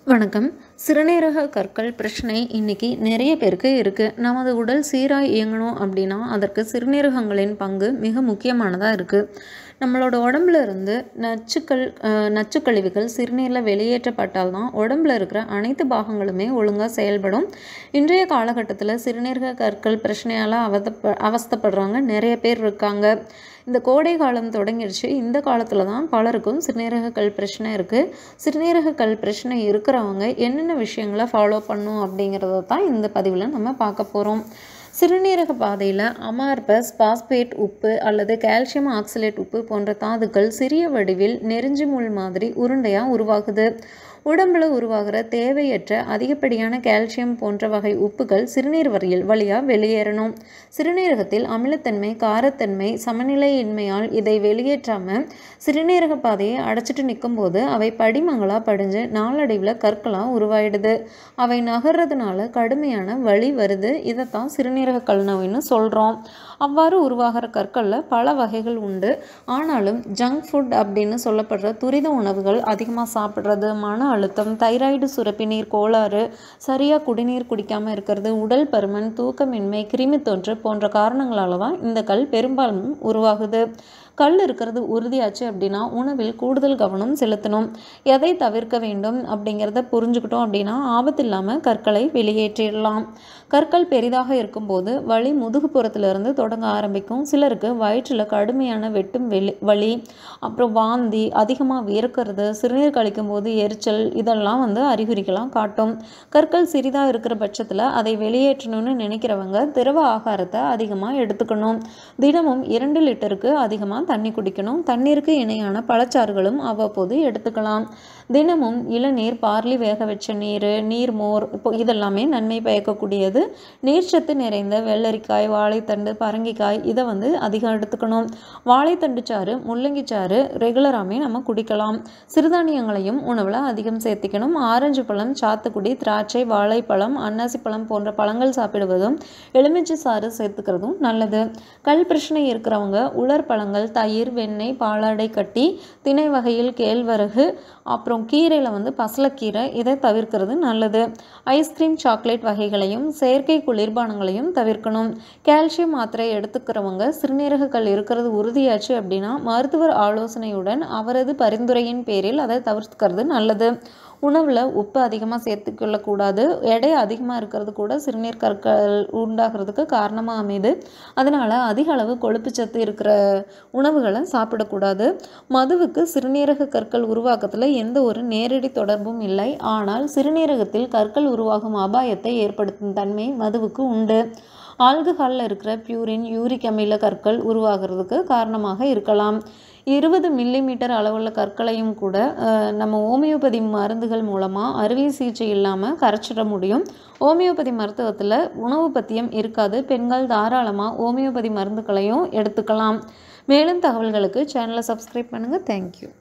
வணக்கம் சிறுநீரக கற்கள் பிரச்சனை இன்னைக்கு நிறைய பேருக்கு இருக்குது நமது உடல் சீராக இயங்கணும் அப்படின்னா அதற்கு சிறுநீரகங்களின் பங்கு மிக முக்கியமானதாக இருக்குது நம்மளோட உடம்புல இருந்து நச்சுக்கள் அஹ், நச்சுக்கழிவுகள் சிறுநீரில் வெளியேற்றப்பட்டால் தான் உடம்புல இருக்கிற அனைத்து பாகங்களுமே ஒழுங்காக செயல்படும் இன்றைய காலகட்டத்தில் சிறுநீரக கற்கள் பிரச்சனையால் அவதப்ப அவஸ்தைப்படுறவங்க நிறைய பேர் இருக்காங்க இந்த கோடை காலம் தொடங்கிடுச்சு இந்த காலத்தில் தான் பலருக்கும் சிறுநீரக கல் பிரச்சனை இருக்குது சிறுநீரக கல் பிரச்சனை இருக்கிறவங்க என்னென்ன விஷயங்களை ஃபாலோ பண்ணும் அப்படிங்கிறத தான் இந்த பதிவில் நம்ம பார்க்க போகிறோம் சிறுநீரக பாதையில் அமார்பஸ் பாஸ்பேட் உப்பு அல்லது கால்சியம் ஆக்சலேட் உப்பு போன்ற தாதுக்கள் சிறிய வடிவில் நெருஞ்சி முள் மாதிரி உருண்டையாக உருவாகுது உடம்புல உருவாகிற தேவையற்ற அதிகப்படியான கால்சியம் போன்ற வகை உப்புகள் சிறுநீர் வரியில் வழியாக வெளியேறணும் சிறுநீரகத்தில் அமிலத்தன்மை காரத்தன்மை சமநிலையின்மையால் இதை வெளியேற்றாமல் சிறுநீரக பாதையை அடைச்சிட்டு நிற்கும்போது அவை படிமங்களாக படிஞ்சு நாளடைவில் கற்களாக உருவாயிடுது அவை நகர்றதுனால கடுமையான வலி வருது இதைத்தான் சிறுநீரக கல் நோயின்னு சொல்கிறோம் அவ்வாறு உருவாகிற கற்களில் பல வகைகள் உண்டு ஆனாலும் ஜங்க் ஃபுட் அப்படின்னு சொல்லப்படுற துரித உணவுகள் அதிகமாக சாப்பிட்றது மன அழுத்தம் தைராய்டு சுரப்பி நீர் கோளாறு சரியாக குடிநீர் குடிக்காமல் இருக்கிறது உடல் பருமன் தூக்கமின்மை கிருமி தொற்று போன்ற காரணங்களால தான் இந்த கல் பெரும்பாலும் உருவாகுது கல் இருக்கிறது உறுதியாச்சு அப்படின்னா உணவில் கூடுதல் கவனம் செலுத்தணும் எதை தவிர்க்க வேண்டும் அப்படிங்கிறத புரிஞ்சுக்கிட்டோம் அப்படின்னா ஆபத்து இல்லாமல் கற்களை வெளியேற்றிடலாம் கற்கள் பெரிதாக இருக்கும்போது வலி முதுகுப்புறத்திலிருந்து தொடங்க ஆரம்பிக்கும் சிலருக்கு வயிற்றில் கடுமையான வெட்டும் வெளி வலி அப்புறம் வாந்தி அதிகமாக வியர்க்கிறது சிறுநீர் கழிக்கும் போது எரிச்சல் இதெல்லாம் வந்து அறிகுறிகளாம் காட்டும் கற்கள் சிறிதாக இருக்கிற பட்சத்தில் அதை வெளியேற்றணும்னு நினைக்கிறவங்க திரவ ஆகாரத்தை அதிகமாக எடுத்துக்கணும் தினமும் இரண்டு லிட்டருக்கு அதிகமாக தண்ணி குடிக்கணும் தண்ணீருக்கு இணையான பழச்சாறுகளும் அவ்வப்போது எடுத்துக்கலாம் தினமும் இளநீர் பார்லி வேக வச்ச நீர் நீர் மோர் இப்போ இதெல்லாமே நன்மை பயக்கக்கூடியது நீர்ச்சத்து நிறைந்த வெள்ளரிக்காய் வாழைத்தண்டு பரங்கிக்காய் இதை வந்து அதிகம் எடுத்துக்கணும் வாழைத்தண்டு சாறு முள்ளங்கி சாறு ரெகுலராகவே நம்ம குடிக்கலாம் சிறுதானியங்களையும் உணவில் அதிகம் சேர்த்திக்கணும் ஆரஞ்சு பழம் சாத்துக்குடி திராட்சை வாழைப்பழம் அன்னாசி பழம் போன்ற பழங்கள் சாப்பிடுவதும் எலுமிச்சை சாறு சேர்த்துக்கிறதும் நல்லது கல் பிரச்சனை இருக்கிறவங்க உலர் பழங்கள் தயிர் வெண்ணெய் பாலாடை கட்டி திணை வகையில் கேழ்வரகு அப்புறம் கீரையில் வந்து பசலக்கீரை இதை தவிர்க்கிறது நல்லது ஐஸ்கிரீம் சாக்லேட் வகைகளையும் செயற்கை குளிர்பானங்களையும் தவிர்க்கணும் கால்சியம் மாத்திரை எடுத்துக்கிறவங்க சிறுநீரக கல் இருக்கிறது உறுதியாச்சு அப்படின்னா மருத்துவர் ஆலோசனையுடன் அவரது பரிந்துரையின் பேரில் அதை தவிர்க்கிறது நல்லது உணவில் உப்பு அதிகமாக சேர்த்துக்கொள்ளக்கூடாது எடை அதிகமாக இருக்கிறது கூட சிறுநீர் கற்கள் உண்டாகிறதுக்கு காரணமாக அமையுது அதனால் அதிக அளவு கொழுப்புச்சத்து இருக்கிற உணவுகளை சாப்பிடக்கூடாது மதுவுக்கு சிறுநீரக கற்கள் உருவாக்கத்தில் எந்த ஒரு நேரடி தொடர்பும் இல்லை ஆனால் சிறுநீரகத்தில் கற்கள் உருவாகும் அபாயத்தை ஏற்படுத்தும் தன்மை மதுவுக்கு உண்டு ஆல்கஹாலில் இருக்கிற பியூரின் யூரிக் அமில கற்கள் உருவாகிறதுக்கு காரணமாக இருக்கலாம் இருபது மில்லிமீட்டர் அளவுள்ள கற்களையும் கூட அஹ், நம்ம ஹோமியோபதி மருந்துகள் மூலமாக அறுவை சிகிச்சை இல்லாமல் கரைச்சிட முடியும் ஹோமியோபதி மருத்துவத்தில் உணவு பத்தியம் இருக்காது பெண்கள் தாராளமாக ஹோமியோபதி மருந்துகளையும் எடுத்துக்கலாம் மேலும் தகவல்களுக்கு சேனலை சப்ஸ்கிரைப் பண்ணுங்கள் தேங்க்யூ